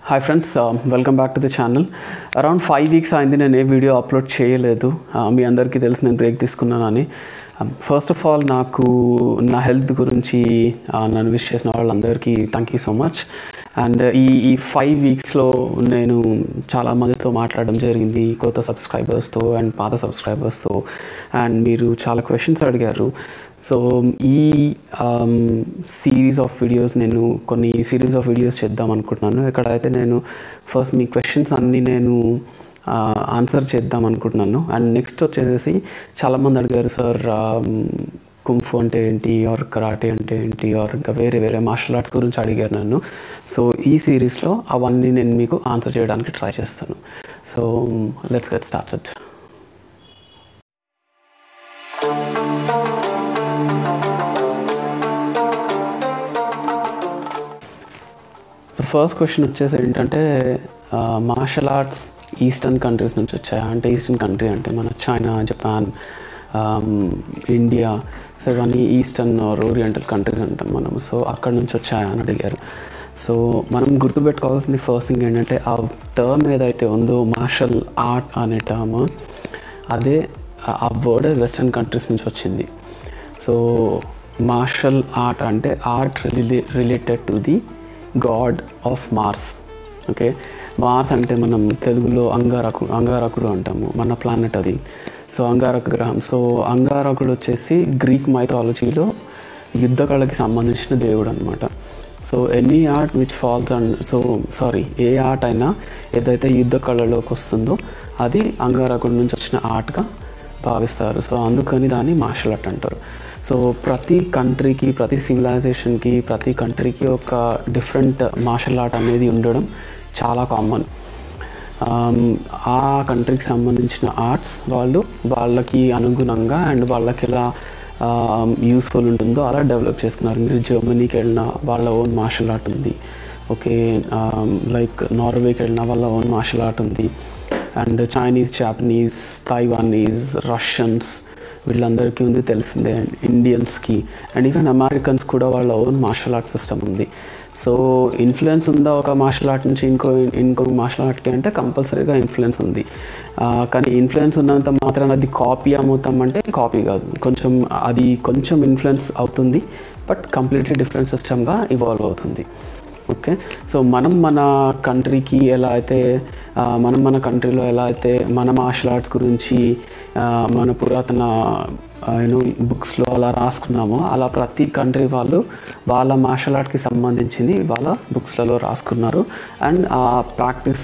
hi friends welcome back to the channel around five weeks అయింది నేను ఏ video upload చేయలేదు Uh, మీ అందరికీ తెలుసు నేను బ్రేక్ తీసుకున్నానని ఫస్ట్ ఆఫ్ ఆల్ నాకు నా హెల్త్ గురించి uh, నన్ను విష్ చేసిన వాళ్ళందరికీ thank you so much and ఈ ఈ ఫైవ్ వీక్స్లో నేను చాలా మందితో మాట్లాడడం జరిగింది కొత్త సబ్స్క్రైబర్స్తో అండ్ పాత సబ్స్క్రైబర్స్తో అండ్ మీరు చాలా క్వశ్చన్స్ అడిగారు సో ఈ సిరీస్ ఆఫ్ వీడియోస్ నేను కొన్ని సిరీస్ ఆఫ్ వీడియోస్ చేద్దాం అనుకుంటున్నాను ఎక్కడైతే నేను ఫస్ట్ మీ క్వశ్చన్స్ అన్నీ నేను ఆన్సర్ చేద్దాం అనుకుంటున్నాను అండ్ నెక్స్ట్ వచ్చేసేసి చాలామంది అడిగారు సార్ కుంఫు అంటే ఏంటి ఆర్ కరాటే అంటే ఏంటి ఆర్ ఇంకా వేరే వేరే మార్షల్ ఆర్ట్స్ గురించి అడిగారు నన్ను సో ఈ సిరీస్లో అవన్నీ నేను మీకు ఆన్సర్ చేయడానికి ట్రై చేస్తాను so let's get started so first question వచ్చేసి ఏంటంటే మార్షల్ ఆర్ట్స్ ఈస్టర్న్ కంట్రీస్ నుంచి వచ్చాయా అంటే ఈస్టర్న్ కంట్రీ అంటే మన చైనా జపాన్ ఇండియా సో ఇవన్నీ ఈస్టర్న్ ఆర్ ఓరియంటల్ కంట్రీస్ అంటాం మనం సో అక్కడ నుంచి వచ్చాయా అని అడిగారు సో మనం గుర్తుపెట్టుకోవాల్సింది ఫస్ట్ థింగ్ ఏంటంటే ఆ టర్మ్ ఏదైతే ఉందో మార్షల్ ఆర్ట్ అనే టర్మ్ అదే ఆ వర్డ్ వెస్ట్రన్ కంట్రీస్ నుంచి వచ్చింది సో మార్షల్ ఆర్ట్ అంటే art relay related to the god of Mars okay Mars అంటే మనం తెలుగులో అంగారకు అంగారకుడు అంటాము మన ప్లానెట్ అది సో అంగారక గ్రహం సో అంగారకుడు వచ్చేసి గ్రీక్ మైథాలజీలో యుద్ధ కళకి సంబంధించిన దేవుడు అనమాట so any art which falls and so sorry ఏ ఆర్ట్ అయినా ఏదైతే యుద్ధ కళలోకి వస్తుందో అది అంగారకుడి నుంచి వచ్చిన ఆర్ట్గా భావిస్తారు సో అందుకని దాన్ని మార్షల్ ఆర్ట్ అంటారు సో ప్రతి కంట్రీకి ప్రతి సివిలైజేషన్కి ప్రతి కంట్రీకి ఒక డిఫరెంట్ మార్షల్ ఆర్ట్ అనేది ఉండడం చాలా కామన్ ఆ కంట్రీకి సంబంధించిన ఆర్ట్స్ వాళ్ళు వాళ్ళకి అనుగుణంగా అండ్ వాళ్ళకి ఎలా యూస్ఫుల్ ఉంటుందో అలా డెవలప్ చేసుకున్నారు మీరు జర్మనీకి వెళ్ళిన వాళ్ళ ఓన్ మార్షల్ ఆర్ట్ ఉంది ఓకే లైక్ నార్వేకి వెళ్ళిన వాళ్ళ ఓన్ మార్షల్ ఆర్ట్ ఉంది and Chinese Japanese Taiwanese Russians వీళ్ళందరికీ ఉంది తెలిసిందే అండ్ ఇండియన్స్కి అండ్ ఈవెన్ అమెరికన్స్ కూడా వాళ్ళ ఓన్ మార్షల్ ఆర్ట్ సిస్టమ్ ఉంది సో ఇన్ఫ్లుయెన్స్ ఉందా ఒక మార్షల్ ఆర్ట్ నుంచి ఇంకో ఇంకో మార్షల్ ఆర్ట్కి అంటే కంపల్సరీగా ఇన్ఫ్లుయెన్స్ ఉంది కానీ ఇన్ఫ్లుయెన్స్ ఉన్నంత మాత్రాన అది కాపీ అమ్ముతాం అంటే కాపీ కాదు కొంచెం అది కొంచెం ఇన్ఫ్లుయెన్స్ అవుతుంది బట్ కంప్లీట్లీ డిఫరెంట్ సిస్టమ్గా ఇవాల్వ్ అవుతుంది ఓకే సో మనం మన కంట్రీకి ఎలా అయితే మనం మన కంట్రీలో ఎలా అయితే మన మార్షల్ ఆర్ట్స్ గురించి మన పురాతన యూనో బుక్స్లో అలా రాసుకున్నామో అలా ప్రతి కంట్రీ వాళ్ళు వాళ్ళ మార్షల్ ఆర్ట్కి సంబంధించింది వాళ్ళ బుక్స్లలో రాసుకున్నారు అండ్ ఆ ప్రాక్టీస్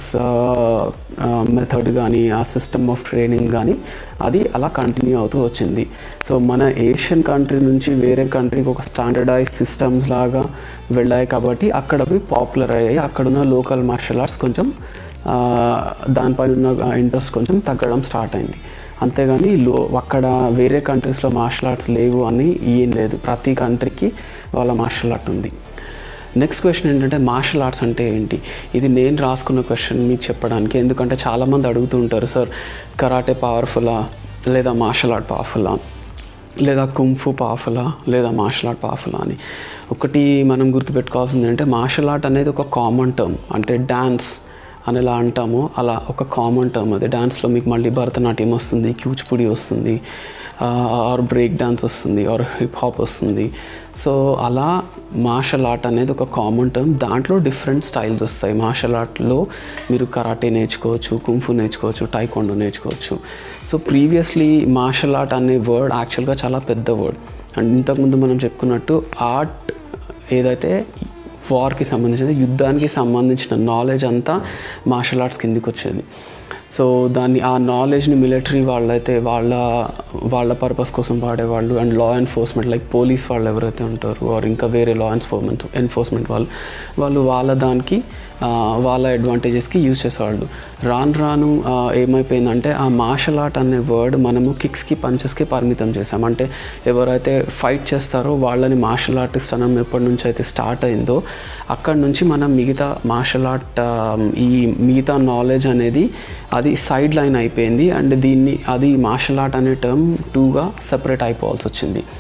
మెథడ్ కానీ ఆ సిస్టమ్ ఆఫ్ ట్రైనింగ్ కానీ అది అలా కంటిన్యూ అవుతూ వచ్చింది సో మన ఏషియన్ కంట్రీ నుంచి వేరే కంట్రీకి ఒక స్టాండర్డైజ్ సిస్టమ్స్ లాగా వెళ్ళాయి కాబట్టి అక్కడ అవి పాపులర్ అయ్యాయి అక్కడున్న లోకల్ మార్షల్ ఆర్ట్స్ కొంచెం దానిపైన ఉన్న ఇంట్రెస్ట్ కొంచెం తగ్గడం స్టార్ట్ అయింది అంతేగాని లో అక్కడ వేరే కంట్రీస్లో మార్షల్ ఆర్ట్స్ లేవు అని ఏం లేదు ప్రతి కంట్రీకి వాళ్ళ మార్షల్ ఆర్ట్ ఉంది నెక్స్ట్ క్వశ్చన్ ఏంటంటే మార్షల్ ఆర్ట్స్ అంటే ఏంటి ఇది నేను రాసుకున్న క్వశ్చన్ మీకు చెప్పడానికి ఎందుకంటే చాలామంది అడుగుతూ ఉంటారు సార్ కరాటే పవర్ఫుల్లా లేదా మార్షల్ ఆర్ట్ పవర్ఫుల్లా లేదా కుంఫు పవర్ఫుల్లా లేదా మార్షల్ ఆర్ట్ పవర్ఫుల్లా అని ఒకటి మనం గుర్తుపెట్టుకోవాల్సింది అంటే మార్షల్ ఆర్ట్ అనేది ఒక కామన్ టర్మ్ అంటే డ్యాన్స్ అని ఎలా అంటామో అలా ఒక కామన్ టర్మ్ అది డ్యాన్స్లో మీకు మళ్ళీ భరతనాట్యం వస్తుంది కూచిపూడి వస్తుంది ఆర్ బ్రేక్ డ్యాన్స్ వస్తుంది ఆర్ హిప్ హాప్ వస్తుంది సో అలా మార్షల్ ఆర్ట్ అనేది ఒక కామన్ టర్మ్ దాంట్లో డిఫరెంట్ స్టైల్స్ వస్తాయి మార్షల్ ఆర్ట్లో మీరు కరాటే నేర్చుకోవచ్చు కుంఫు నేర్చుకోవచ్చు టైకోండో నేర్చుకోవచ్చు సో ప్రీవియస్లీ మార్షల్ ఆర్ట్ అనే వర్డ్ యాక్చువల్గా చాలా పెద్ద వర్డ్ అండ్ ఇంతకుముందు మనం చెప్పుకున్నట్టు ఆర్ట్ ఏదైతే వార్కి సంబంధించిన యుద్ధానికి సంబంధించిన నాలెడ్జ్ అంతా మార్షల్ ఆర్ట్స్ కిందికి వచ్చేది సో దాన్ని ఆ నాలెడ్జ్ని మిలిటరీ వాళ్ళైతే వాళ్ళ వాళ్ళ పర్పస్ కోసం వాడేవాళ్ళు and law enforcement like police వాళ్ళు ఎవరైతే ఉంటారో ఆర్ ఇంకా వేరే లా ఎన్ఫోర్స్మెంట్ ఎన్ఫోర్స్మెంట్ వాళ్ళు వాళ్ళు వాళ్ళ దానికి వాళ్ళ అడ్వాంటేజెస్కి యూజ్ చేసేవాళ్ళు రాను రాను ఏమైపోయిందంటే ఆ మార్షల్ ఆర్ట్ అనే వర్డ్ మనము కిక్స్కి పంచెస్కి పరిమితం చేసాం అంటే ఎవరైతే ఫైట్ చేస్తారో వాళ్ళని మార్షల్ ఆర్టిస్ట్ అనడం ఎప్పటి నుంచి అయితే స్టార్ట్ అయిందో అక్కడ నుంచి మనం మిగతా మార్షల్ ఆర్ట్ ఈ మిగతా నాలెడ్జ్ అనేది అది సైడ్ లైన్ అయిపోయింది అండ్ దీన్ని అది మార్షల్ ఆర్ట్ అనే టర్మ్ టూగా సెపరేట్ అయిపోవాల్సి వచ్చింది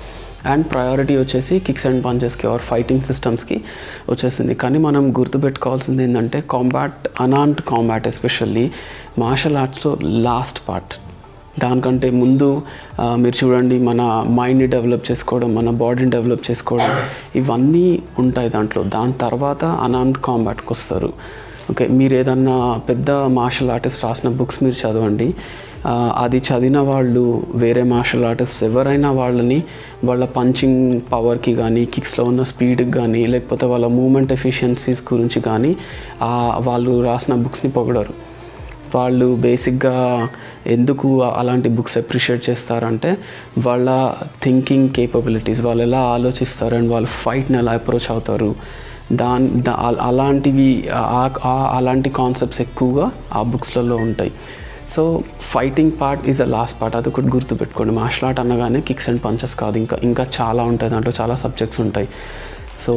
అండ్ ప్రయారిటీ వచ్చేసి కిక్స్ అండ్ పంచెస్కి ఆర్ ఫైటింగ్ సిస్టమ్స్కి వచ్చేసింది కానీ మనం గుర్తుపెట్టుకోవాల్సింది ఏంటంటే కాంబాట్ అనాంట్ కాంబాట్ ఎస్పెషల్లీ మార్షల్ ఆర్ట్స్లో లాస్ట్ పార్ట్ దానికంటే ముందు ఆ, మీరు చూడండి మన మైండ్ని డెవలప్ చేసుకోవడం మన బాడీని డెవలప్ చేసుకోవడం ఇవన్నీ ఉంటాయి దాంట్లో దాని తర్వాత అనాన్ కాంబాట్కి వస్తారు ఓకే మీరు ఏదన్నా పెద్ద మార్షల్ ఆర్టిస్ట్ రాసిన బుక్స్ మీరు చదవండి ఆ, అది చదివిన వాళ్ళు వేరే మార్షల్ ఆర్టిస్ట్ ఎవరైనా వాళ్ళని వాళ్ళ పంచింగ్ పవర్కి కానీ కిక్స్లో ఉన్న స్పీడ్కి కానీ లేకపోతే వాళ్ళ మూమెంట్ ఎఫిషియన్సీస్ గురించి కానీ ఆ, వాళ్ళు రాసిన బుక్స్ని పొగడరు వాళ్ళు బేసిక్గా ఎందుకు అలాంటి బుక్స్ అప్రిషియేట్ చేస్తారంటే వాళ్ళ థింకింగ్ కేపబిలిటీస్ వాళ్ళు ఎలా ఆలోచిస్తారు అండ్ వాళ్ళు ఫైట్ని ఎలా అప్రోచ్ అవుతారు దాని దా- అ- అలాంటివి ఆ- ఆ- అలాంటి కాన్సెప్ట్స్ ఎక్కువగా ఆ బుక్స్లలో ఉంటాయి so fighting part is a last part అది ఒకటి గుర్తుపెట్టుకోండి మార్షల్ ఆర్ట్ అనగానే కిక్స్ అండ్ పంచెస్ కాదు ఇంకా ఇంకా చాలా ఉంటాయి దాంట్లో చాలా సబ్జెక్ట్స్ ఉంటాయి సో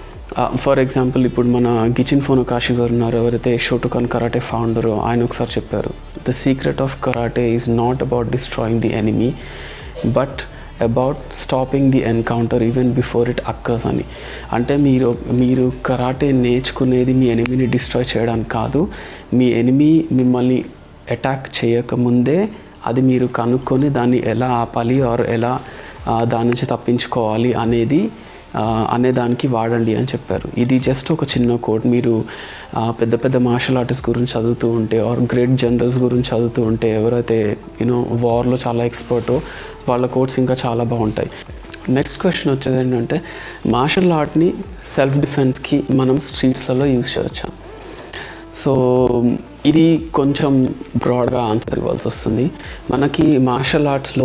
ఫర్ ఎగ్జాంపుల్ ఇప్పుడు మన గిచిన్ ఫోనోకాషి గారు ఉన్నారు ఎవరైతే షోటుకాన్ కరాటే ఫౌండరో ఆయన ఒకసారి చెప్పారు the secret of karate is not about destroying the enemy but about stopping the encounter even before it occurs అని అంటే మీరు మీరు కరాటే నేర్చుకునేది మీ ఎనిమిని డిస్ట్రాయ్ చేయడానికి కాదు మీ ఎనిమి మిమ్మల్ని అటాక్ చేయకముందే అది మీరు కనుక్కొని దాన్ని ఎలా ఆపాలి ఆర్ ఎలా ఆ, దాని నుంచి తప్పించుకోవాలి అనేది ఆ, అనే దానికి వాడండి అని చెప్పారు ఇది జస్ట్ ఒక చిన్న కోట్ మీరు ఆ, పెద్ద పెద్ద మార్షల్ ఆర్టిస్ట్ గురించి చదువుతూ ఉంటే ఆర్ గ్రేట్ జనరల్స్ గురించి చదువుతూ ఉంటే ఎవరైతే యూనో వార్లో చాలా ఎక్స్పర్టో వాళ్ళ కోట్స్ ఇంకా చాలా బాగుంటాయి నెక్స్ట్ క్వశ్చన్ వచ్చేది ఏంటంటే మార్షల్ ఆర్ట్ని సెల్ఫ్ డిఫెన్స్కి మనం స్ట్రీట్స్లలో యూజ్ చేయొచ్చా సో ఇది కొంచెం బ్రాడ్గా ఆన్సర్ ఇవ్వాల్సి వస్తుంది మనకి మార్షల్ ఆర్ట్స్లో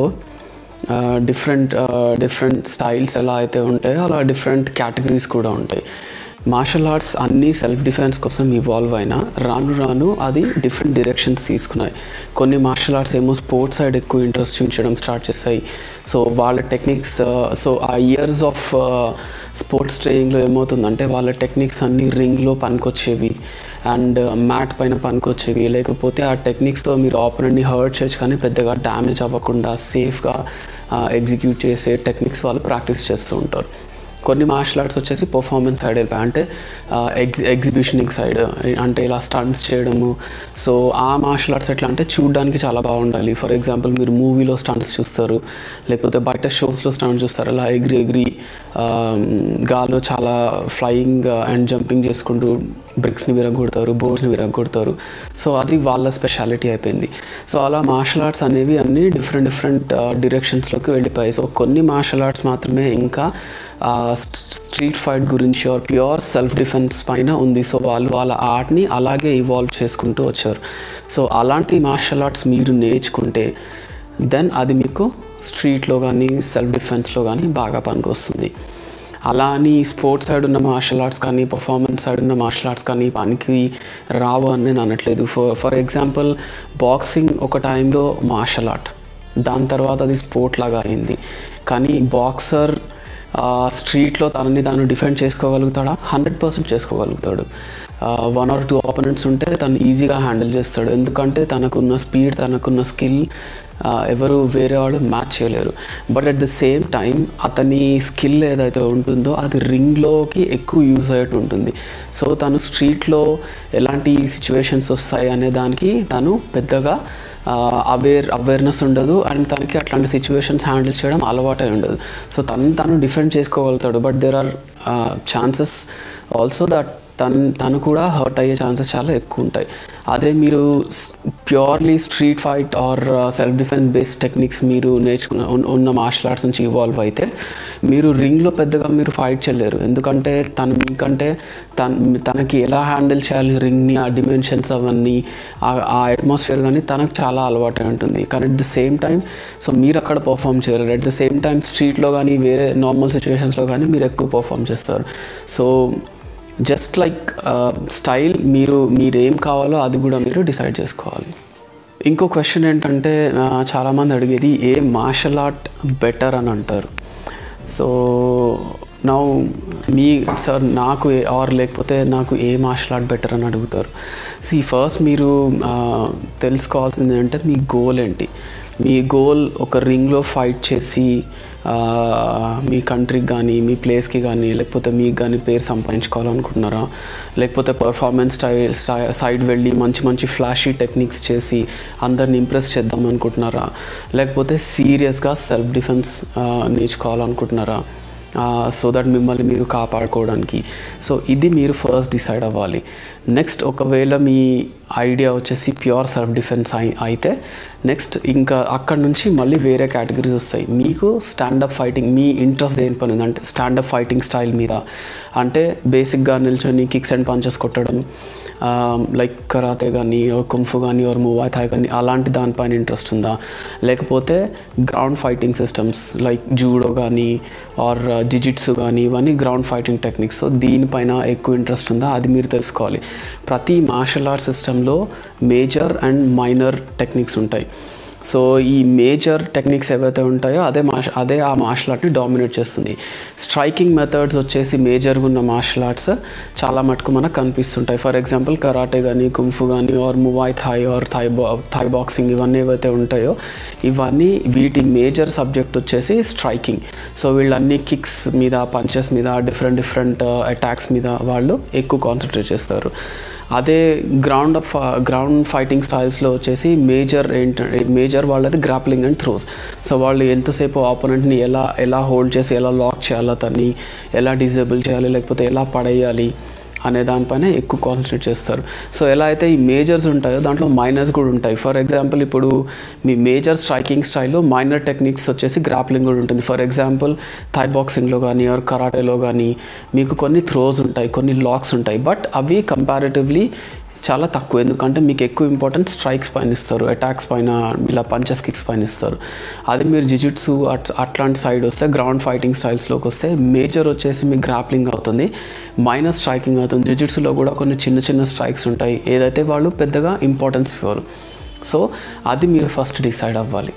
డిఫరెంట్ డిఫరెంట్ స్టైల్స్ ఎలా అయితే ఉంటాయో అలా డిఫరెంట్ కేటగిరీస్ కూడా ఉంటాయి మార్షల్ ఆర్ట్స్ అన్నీ సెల్ఫ్ డిఫెన్స్ కోసం ఇవాల్వ్ అయినా రాను రాను అది డిఫరెంట్ డైరెక్షన్స్ తీసుకున్నాయి కొన్ని మార్షల్ ఆర్ట్స్ ఏమో స్పోర్ట్స్ సైడ్ ఎక్కువ ఇంట్రెస్ట్ చూపించడం స్టార్ట్ చేస్తాయి సో వాళ్ళ టెక్నిక్స్ సో ఆ ఇయర్స్ ఆఫ్ స్పోర్ట్స్ ట్రైనింగ్లో ఏమవుతుందంటే వాళ్ళ టెక్నిక్స్ అన్నీ రింగ్లో పనికొచ్చేవి అండ్ మ్యాట్ పైన పనికొచ్చేవి లేకపోతే ఆ టెక్నిక్స్తో మీరు ఆపరెంట్ని హర్ట్ చేయొచ్చు కానీ పెద్దగా డ్యామేజ్ అవ్వకుండా సేఫ్గా ఎగ్జిక్యూట్ చేసే టెక్నిక్స్ వాళ్ళు ప్రాక్టీస్ చేస్తూ ఉంటారు కొన్ని మార్షల్ ఆర్ట్స్ వచ్చేసి పర్ఫార్మెన్స్ సైడ్ వెళ్ళిపోయి అంటే ఎగ్జి ఎగ్జిబిషనింగ్ సైడ్ అంటే ఇలా స్టంట్స్ చేయడము సో ఆ మార్షల్ ఆర్ట్స్ ఎట్లా అంటే చూడడానికి చాలా బాగుండాలి ఫర్ ఎగ్జాంపుల్ మీరు మూవీలో స్టంట్స్ చూస్తారు లేకపోతే బయట షోస్లో స్టంట్స్ చూస్తారు అలా ఎగిరి ఎగిరి ఆ, గాల్లో చాలా ఫ్లయింగ్ అండ్ జంపింగ్ చేసుకుంటూ బ్రిక్స్ని విరగొడతారు బోర్డ్స్ని విరగొడతారు సో అది వాళ్ళ స్పెషాలిటీ అయిపోయింది సో అలా మార్షల్ ఆర్ట్స్ అనేవి అన్ని డిఫరెంట్ డిఫరెంట్ డిరెక్షన్స్లోకి వెళ్ళిపోయాయి సో కొన్ని మార్షల్ ఆర్ట్స్ మాత్రమే ఇంకా స్ట్రీట్ ఫైట్ గురించి ఆర్ ప్యూర్ సెల్ఫ్ డిఫెన్స్ పైన ఉంది సో వాళ్ళు వాళ్ళ ఆర్ట్ని అలాగే ఇవాల్వ్ చేసుకుంటూ వచ్చారు సో అలాంటి మార్షల్ ఆర్ట్స్ మీరు నేర్చుకుంటే దెన్ అది మీకు స్ట్రీట్లో కానీ సెల్ఫ్ డిఫెన్స్లో కానీ బాగా పనికొస్తుంది అలా అని స్పోర్ట్స్ సైడ్ ఉన్న మార్షల్ ఆర్ట్స్ కానీ పర్ఫార్మెన్స్ సైడ్ ఉన్న మార్షల్ ఆర్ట్స్ కానీ పనికి రావు అని నేను అనట్లేదు ఫర్ ఫర్ ఎగ్జాంపుల్ బాక్సింగ్ ఒక టైంలో మార్షల్ ఆర్ట్ దాని తర్వాత అది స్పోర్ట్ లాగా అయింది కానీ బాక్సర్ స్ట్రీట్లో తనని తాను డిఫెండ్ చేసుకోగలుగుతాడా హండ్రెడ్ పర్సెంట్ చేసుకోగలుగుతాడు వన్ ఆర్ టూ ఆపోనెంట్స్ ఉంటే తను ఈజీగా హ్యాండిల్ చేస్తాడు ఎందుకంటే తనకున్న స్పీడ్ తనకున్న స్కిల్ ఎవరు వేరే వాళ్ళు మ్యాచ్ చేయలేరు but at the same time అతని స్కిల్ ఏదైతే ఉంటుందో అది రింగ్లోకి ఎక్కువ యూజ్ అయ్యేట్టు ఉంటుంది సో తను స్ట్రీట్లో ఎలాంటి సిచ్యువేషన్స్ వస్తాయి అనే దానికి తను పెద్దగా అవేర్ అవేర్నెస్ ఉండదు అండ్ తనకి అట్లాంటి సిచ్యువేషన్స్ హ్యాండిల్ చేయడం అలవాటే ఉండదు సో తను తను డిఫెండ్ చేసుకోగలుగుతాడు but there are chances also that తను తను కూడా హర్ట్ అయ్యే ఛాన్సెస్ చాలా ఎక్కువ ఉంటాయి అదే మీరు purely street fight or self defence based techniques మీరు నేర్చుకున్న ఉన్న- ఉన్న మార్షల్ ఆర్ట్స్ నుంచి ఇవాల్వ్ అయితే మీరు రింగ్లో పెద్దగా మీరు ఫైట్ చేయలేరు ఎందుకంటే తను మీకంటే తన తనకి ఎలా హ్యాండిల్ చేయాలి రింగ్ని ఆ డిమెన్షన్స్ అవన్నీ ఆ- ఆ అట్మాస్ఫియర్ కానీ తనకు చాలా అలవాటు ఉంటుంది కానీ at the same time so మీరు అక్కడ పర్ఫామ్ చేయలేరు అట్ ద సేమ్ టైం స్ట్రీట్లో కానీ వేరే నార్మల్ సిచ్యువేషన్స్లో కానీ మీరు ఎక్కువ పర్ఫామ్ చేస్తారు సో జస్ట్ లైక్ స్టైల్ మీరు మీరు ఏం కావాలో అది కూడా మీరు డిసైడ్ చేసుకోవాలి ఇంకో క్వశ్చన్ ఏంటంటే ఆ, చాలామంది అడిగేది ఏ మార్షల్ ఆర్ట్ బెటర్ అని అంటారు సో నా మీ సార్ నాకు ఏ- ఆర్ లేకపోతే నాకు ఏ మార్షల్ ఆర్ట్ బెటర్ అని అడుగుతారు సి ఫస్ట్ మీరు ఆ, తెలుసుకోవాల్సింది ఏంటంటే మీ గోల్ ఏంటి మీ గోల్ ఒక రింగ్లో ఫైట్ చేసి ఆ, మీ కంట్రీకి కానీ మీ ప్లేస్కి కానీ లేకపోతే మీకు కానీ పేరు సంపాదించుకోవాలనుకుంటున్నారా లేకపోతే పర్ఫార్మెన్స్ స్టైల్ సైడ్ వెళ్ళి మంచి మంచి ఫ్లాషీ టెక్నిక్స్ చేసి అందరిని ఇంప్రెస్ చేద్దాం అనుకుంటున్నారా లేకపోతే సీరియస్గా సెల్ఫ్ డిఫెన్స్ నేర్చుకోవాలనుకుంటున్నారా సో దట్ మిమ్మల్ని మీరు కాపాడుకోవడానికి సో ఇది మీరు ఫస్ట్ డిసైడ్ అవ్వాలి నెక్స్ట్ ఒకవేళ మీ ఐడియా వచ్చేసి ప్యూర్ సెల్ఫ్ డిఫెన్స్ అయి అయితే నెక్స్ట్ ఇంకా అక్కడ నుంచి మళ్ళీ వేరే కేటగిరీస్ వస్తాయి మీకు స్టాండప్ ఫైటింగ్ మీ ఇంట్రెస్ట్ దేని పని ఉంది అంటే స్టాండప్ ఫైటింగ్ స్టైల్ మీద అంటే బేసిక్గా నిల్చొని కిక్స్ అండ్ పంచెస్ కొట్టడం లైక్ కరాతే కానీ కుంఫు కానీ ఆర్ మూవా థాయ్ కానీ అలాంటి దానిపైన ఇంట్రెస్ట్ ఉందా లేకపోతే ground fighting systems like judo కానీ ఆర్ జిజిట్స్ కానీ ఇవన్నీ గ్రౌండ్ ఫైటింగ్ టెక్నిక్స్ సో దీనిపైన ఎక్కువ ఇంట్రెస్ట్ ఉందా అది మీరు తెలుసుకోవాలి ప్రతి మార్షల్ ఆర్ట్ సిస్టంలో మేజర్ అండ్ మైనర్ టెక్నిక్స్ ఉంటాయి సో ఈ మేజర్ టెక్నిక్స్ ఏవైతే ఉంటాయో అదే మాష అదే ఆ మార్షల్ ఆర్ట్ని డామినేట్ చేస్తుంది స్ట్రైకింగ్ మెథడ్స్ వచ్చేసి మేజర్గా ఉన్న మార్షల్ ఆర్ట్స్ చాలా మటుకు మనకు కనిపిస్తుంటాయి ఫర్ ఎగ్జాంపుల్ కరాటే కానీ కుంఫు కానీ or muay Thai or Thai బా థాయ్ బాక్సింగ్ ఇవన్నీ ఏవైతే ఉంటాయో ఇవన్నీ వీటి మేజర్ సబ్జెక్ట్ వచ్చేసి స్ట్రైకింగ్ సో వీళ్ళన్ని కిక్స్ మీద పంచెస్ మీద డిఫరెంట్ డిఫరెంట్ అటాక్స్ మీద వాళ్ళు ఎక్కువ కాన్సన్ట్రేట్ చేస్తారు అదే గ్రౌండ్ ఆఫ్ గ్రౌండ్ ఫైటింగ్ స్టైల్స్లో వచ్చేసి మేజర్ ఏంటంటే మేజర్ వాళ్ళది గ్రాప్లింగ్ అండ్ థ్రోస్ సో వాళ్ళు ఎంతసేపు ఆపోనెంట్ని ఎలా ఎలా హోల్డ్ చేసి ఎలా లాక్ చేయాలో తన్ని ఎలా డిజేబుల్ చేయాలి లేకపోతే ఎలా పడేయాలి అనే దానిపైన ఎక్కువ కాన్సన్ట్రేట్ చేస్తారు సో ఎలా అయితే ఈ మేజర్స్ ఉంటాయో దాంట్లో మైనర్స్ కూడా ఉంటాయి ఫర్ ఎగ్జాంపుల్ ఇప్పుడు మీ మేజర్ స్ట్రైకింగ్ స్టైల్లో మైనర్ టెక్నిక్స్ వచ్చేసి గ్రాప్లింగ్ కూడా ఉంటుంది ఫర్ ఎగ్జాంపుల్ థై బాక్సింగ్లో కానీ ఆర్ కరాటేలో కానీ మీకు కొన్ని థ్రోస్ ఉంటాయి కొన్ని లాక్స్ ఉంటాయి బట్ అవి కంపారిటివ్లీ చాలా తక్కువ ఎందుకంటే మీకు ఎక్కువ ఇంపార్టెంట్ స్ట్రైక్స్ పైన ఇస్తారు అటాక్స్ పైన ఇలా పంచెస్ కిక్స్ పైన ఇస్తారు అది మీరు జిజిట్సు అట్ అట్లాంటి సైడ్ వస్తే గ్రౌండ్ ఫైటింగ్ స్టైల్స్లోకి వస్తే మేజర్ వచ్చేసి మీకు గ్రాప్లింగ్ అవుతుంది మైనస్ స్ట్రైకింగ్ అవుతుంది జిజిట్స్లో కూడా కొన్ని చిన్న చిన్న స్ట్రైక్స్ ఉంటాయి ఏదైతే వాళ్ళు పెద్దగా ఇంపార్టెన్స్ ఇవ్వరు సో అది మీరు ఫస్ట్ డిసైడ్ అవ్వాలి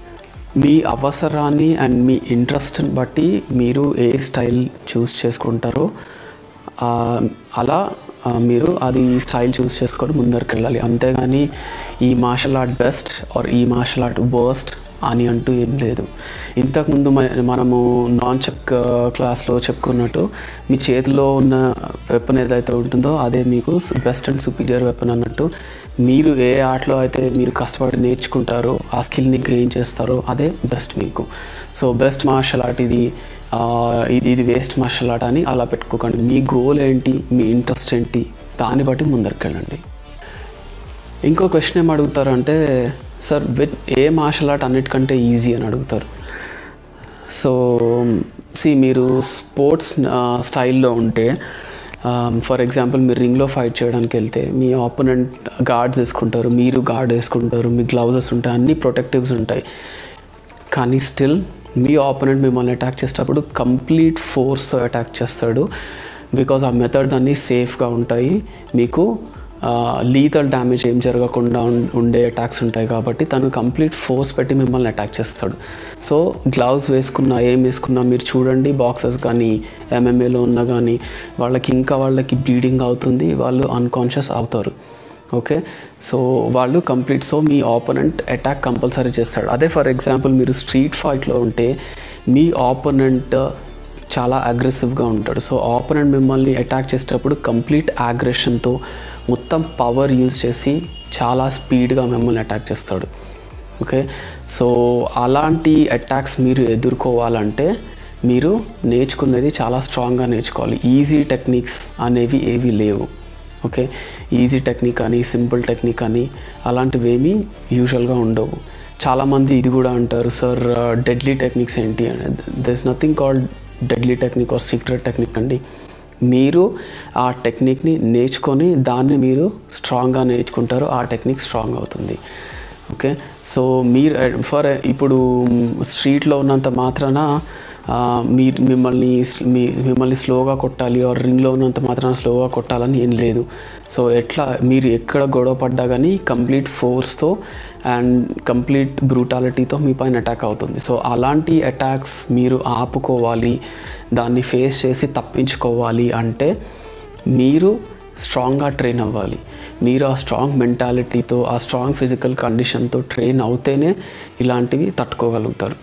మీ అవసరాన్ని అండ్ మీ ఇంట్రెస్ట్ని బట్టి మీరు ఏ స్టైల్ చూస్ చేసుకుంటారో ఆ, అలా ఆ, మీరు అది స్టైల్ చూస్ చేసుకొని ముందరికి వెళ్ళాలి అంతేగాని ఈ మార్షల్ ఆర్ట్ బెస్ట్ ఆర్ ఈ మార్షల్ ఆర్ట్ వర్స్ట్ అని అంటూ ఏం లేదు ఇంతకుముందు మ- మనము నాన్ చెక్ క్లాస్లో చెప్పుకున్నట్టు మీ చేతిలో ఉన్న వెపన్ ఏదైతే ఉంటుందో అదే మీకు బెస్ట్ అండ్ సుపీరియర్ వెపన్ అన్నట్టు మీరు ఏ ఆర్ట్లో అయితే మీరు కష్టపడి నేర్చుకుంటారో ఆ స్కిల్ని గెయిన్ చేస్తారో అదే బెస్ట్ మీకు సో బెస్ట్ మార్షల్ ఆర్ట్ ఇది ఆ, ఇది ఇది వేస్ట్ మార్షల్ ఆర్ట్ అని అలా పెట్టుకోకండి మీ గోల్ ఏంటి మీ ఇంట్రెస్ట్ ఏంటి దాన్ని బట్టి ముందరికి వెళ్ళండి ఇంకో క్వశ్చన్ ఏం అడుగుతారు అంటే సార్ విత్ ఏ మార్షల్ ఆర్ట్ అన్నిటికంటే ఈజీ అని అడుగుతారు సో సి మీరు స్పోర్ట్స్ స్టైల్లో ఉంటే ఫర్ ఎగ్జాంపుల్ మీరు రింగ్లో ఫైట్ చేయడానికి వెళ్తే మీ ఆపోనెంట్ గార్డ్స్ వేసుకుంటారు మీరు గార్డ్ వేసుకుంటారు మీ గ్లౌజెస్ ఉంటాయి అన్ని ప్రొటెక్టివ్స్ ఉంటాయి కానీ స్టిల్ మీ ఆపోనెంట్ మిమ్మల్ని అటాక్ చేసేటప్పుడు కంప్లీట్ ఫోర్స్తో అటాక్ చేస్తాడు బికాజ్ ఆ మెథడ్స్ అన్నీ సేఫ్గా ఉంటాయి మీకు లీతల్ డ్యామేజ్ ఏం జరగకుండా ఉం- ఉండే అటాక్స్ ఉంటాయి కాబట్టి తను కంప్లీట్ ఫోర్స్ పెట్టి మిమ్మల్ని అటాక్ చేస్తాడు సో గ్లౌస్ వేసుకున్నా ఏం వేసుకున్నా మీరు చూడండి బాక్సెస్ కానీ ఎంఎంఏలో ఉన్నా కానీ వాళ్ళకి ఇంకా వాళ్ళకి బ్లీడింగ్ అవుతుంది వాళ్ళు అన్కాన్షియస్ అవుతారు ఓకే సో వాళ్ళు కంప్లీట్ సో మీ ఆపోనెంట్ అటాక్ కంపల్సరీ చేస్తాడు అదే ఫర్ ఎగ్జాంపుల్ మీరు స్ట్రీట్ ఫైట్లో ఉంటే మీ ఆపోనెంట్ చాలా అగ్రెసివ్గా ఉంటాడు సో ఆపోనెంట్ మిమ్మల్ని అటాక్ చేసేటప్పుడు కంప్లీట్ అగ్రెషన్తో మొత్తం పవర్ యూజ్ చేసి చాలా స్పీడ్గా మిమ్మల్ని అటాక్ చేస్తాడు ఓకే సో అలాంటి అటాక్స్ మీరు ఎదుర్కోవాలంటే మీరు నేర్చుకునేది చాలా స్ట్రాంగ్గా నేర్చుకోవాలి ఈజీ టెక్నిక్స్ అనేవి ఏవి లేవు ఓకే ఈజీ టెక్నిక్ అని సింపుల్ టెక్నిక్ అని అలాంటివి ఏమీ యూజువల్గా ఉండవు చాలామంది ఇది కూడా అంటారు సార్ డెడ్లీ టెక్నిక్స్ ఏంటి there is nothing called deadly technique or secret technique అండి మీరు ఆ టెక్నిక్ని నేర్చుకొని దాన్ని మీరు స్ట్రాంగ్గా నేర్చుకుంటారు ఆ టెక్నిక్ స్ట్రాంగ్ అవుతుంది ఓకే సో మీరు ఫర్ ఇప్పుడు స్ట్రీట్లో ఉన్నంత మాత్రాన ఆ, మీరు మిమ్మల్ని స్- మీ మిమ్మల్ని స్లోగా కొట్టాలి ఆర్ రింగ్లో ఉన్నంత మాత్రాన స్లోగా కొట్టాలని ఏం లేదు సో ఎట్లా మీరు ఎక్కడ గొడవ పడ్డా కానీ కంప్లీట్ ఫోర్స్తో అండ్ కంప్లీట్ బ్రూటాలిటీతో మీ పైన అటాక్ అవుతుంది సో అలాంటి అటాక్స్ మీరు ఆపుకోవాలి దాన్ని ఫేస్ చేసి తప్పించుకోవాలి అంటే మీరు స్ట్రాంగ్గా ట్రైన్ అవ్వాలి మీరు ఆ స్ట్రాంగ్ మెంటాలిటీతో ఆ స్ట్రాంగ్ ఫిజికల్ కండిషన్తో ట్రైన్ అవుతేనే ఇలాంటివి తట్టుకోగలుగుతారు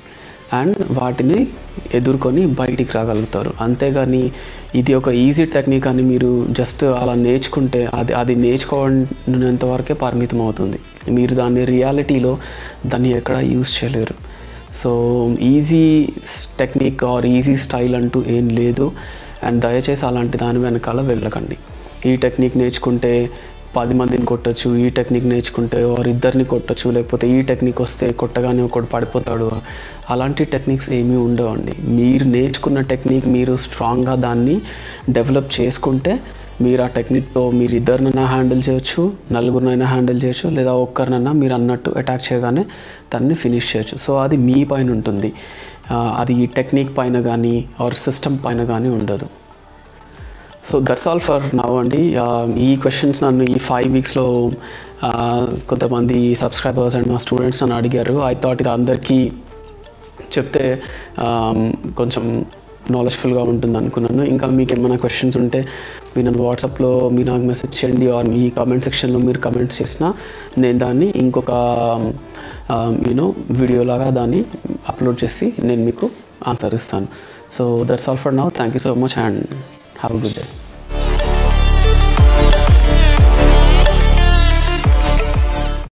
అండ్ వాటిని ఎదుర్కొని బయటికి రాగలుగుతారు అంతేగాని ఇది ఒక ఈజీ టెక్నిక్ అని మీరు జస్ట్ అలా నేర్చుకుంటే అది అది నేర్చుకోవడంత వరకే పరిమితం అవుతుంది మీరు దాన్ని రియాలిటీలో దాన్ని ఎక్కడ యూజ్ చేయలేరు so easy technique or easy style అంటూ ఏం లేదు అండ్ దయచేసి అలాంటి దాని వెనకాల వెళ్ళకండి ఈ టెక్నిక్ నేర్చుకుంటే పది మందిని కొట్టచ్చు ఈ టెక్నిక్ నేర్చుకుంటే వారు ఇద్దరిని కొట్టచ్చు లేకపోతే ఈ టెక్నిక్ వస్తే కొట్టగానే ఒకడు పడిపోతాడు అలాంటి టెక్నిక్స్ ఏమీ ఉండవండి మీరు నేర్చుకున్న టెక్నిక్ మీరు స్ట్రాంగ్గా దాన్ని డెవలప్ చేసుకుంటే మీరు ఆ టెక్నిక్తో మీరు ఇద్దరినైనా హ్యాండిల్ చేయొచ్చు నలుగురినైనా హ్యాండిల్ చేయొచ్చు లేదా ఒక్కరినైనా మీరు అన్నట్టు అటాక్ చేయగానే దాన్ని ఫినిష్ చేయొచ్చు సో అది మీ పైన ఉంటుంది ఆ, అది ఈ టెక్నిక్ పైన కానీ ఆర్ సిస్టమ్ పైన కానీ ఉండదు so that's all for now అండి ఆ, ఈ క్వశ్చన్స్ నన్ను ఈ ఫైవ్ వీక్స్లో కొంతమంది సబ్స్క్రైబర్స్ అండ్ మా స్టూడెంట్స్ నన్ను అడిగారు ఐ థాట్ ఇది అందరికీ చెప్తే ఆమ్, కొంచెం నాలెడ్జ్ఫుల్గా ఉంటుంది అనుకున్నాను ఇంకా మీకు ఏమైనా క్వశ్చన్స్ ఉంటే మీరు నన్ను వాట్సాప్లో మీరు నాకు మెసేజ్ చేయండి ఆర్ మీ కామెంట్ సెక్షన్లో మీరు కమెంట్స్ చేసినా నేను దాన్ని ఇంకొక యూనో వీడియోలాగా దాన్ని అప్లోడ్ చేసి నేను మీకు ఆన్సర్ ఇస్తాను so that's all for now thank you so much and have a good day